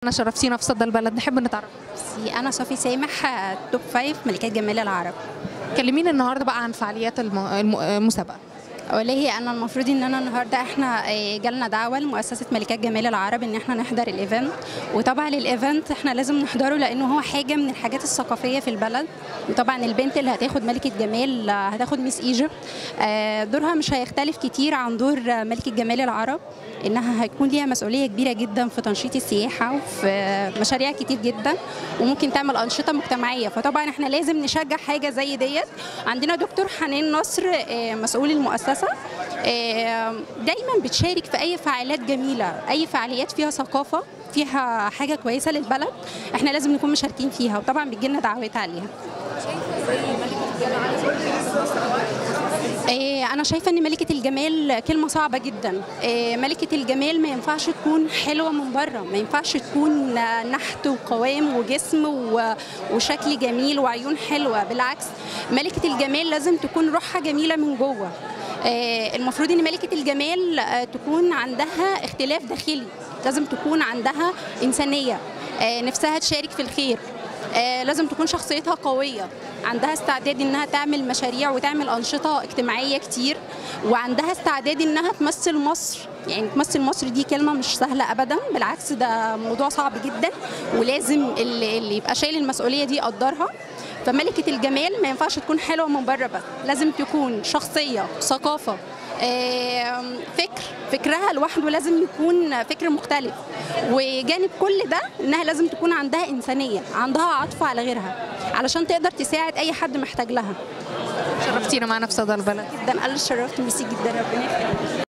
انا شرفتينا في صدى البلد نحب نتعرف ميرسي. انا صافي سامح آه، توب فايف ملكات جمال العرب كلمينا النهارده بقى عن فعاليات الم- الم- المسابقه والله انا المفروض ان انا النهارده احنا آه، جالنا دعوه لمؤسسه ملكات جمال العرب ان احنا نحضر الايفنت وطبعا الايفنت احنا لازم نحضره لانه هو حاجه من الحاجات الثقافيه في البلد وطبعا البنت اللي هتاخد ملكه جمال آه، هتاخد ميس ايجيبت آه، دورها مش هيختلف كتير عن دور آه، ملكه جمال العرب انها هيكون ليها مسؤوليه كبيره جدا في تنشيط السياحه وفي مشاريع كتير جدا وممكن تعمل انشطه مجتمعيه فطبعا احنا لازم نشجع حاجه زي ديت عندنا دكتور حنان نصر آه، مسؤول المؤسسه آه، دايما بتشارك في اي فعاليات جميله اي فعاليات فيها ثقافه فيها حاجه كويسه للبلد احنا لازم نكون مشاركين فيها وطبعا بتجيلنا دعوات عليها إيه، أنا شايفة إن ملكة الجمال كلمة صعبة جدا، إيه، ملكة الجمال ما ينفعش تكون حلوة من بره، ما ينفعش تكون نحت وقوام وجسم و- وشكل جميل وعيون حلوة، بالعكس ملكة الجمال لازم تكون روحها جميلة من جوه. إيه، المفروض إن ملكة الجمال آه، تكون عندها اختلاف داخلي، لازم تكون عندها إنسانية، آه، نفسها تشارك في الخير، آه، لازم تكون شخصيتها قوية عندها استعداد انها تعمل مشاريع وتعمل انشطه اجتماعيه كتير وعندها استعداد انها تمثل مصر يعني تمثل مصر دي كلمه مش سهله ابدا بالعكس ده موضوع صعب جدا ولازم اللي, اللي يبقى شايل المسؤوليه دي يقدرها فملكه الجمال ما ينفعش تكون حلوه من بره بس لازم تكون شخصيه ثقافه آم، فكر فكرها لوحده لازم يكون فكر مختلف وجانب كل ده انها لازم تكون عندها انسانيه عندها عطف على غيرها علشان تقدر تساعد اي حد محتاج لها شرفتينا معنا في صدى البلد جدا انا اتشرفت ميرسي جدا ربنا يخليك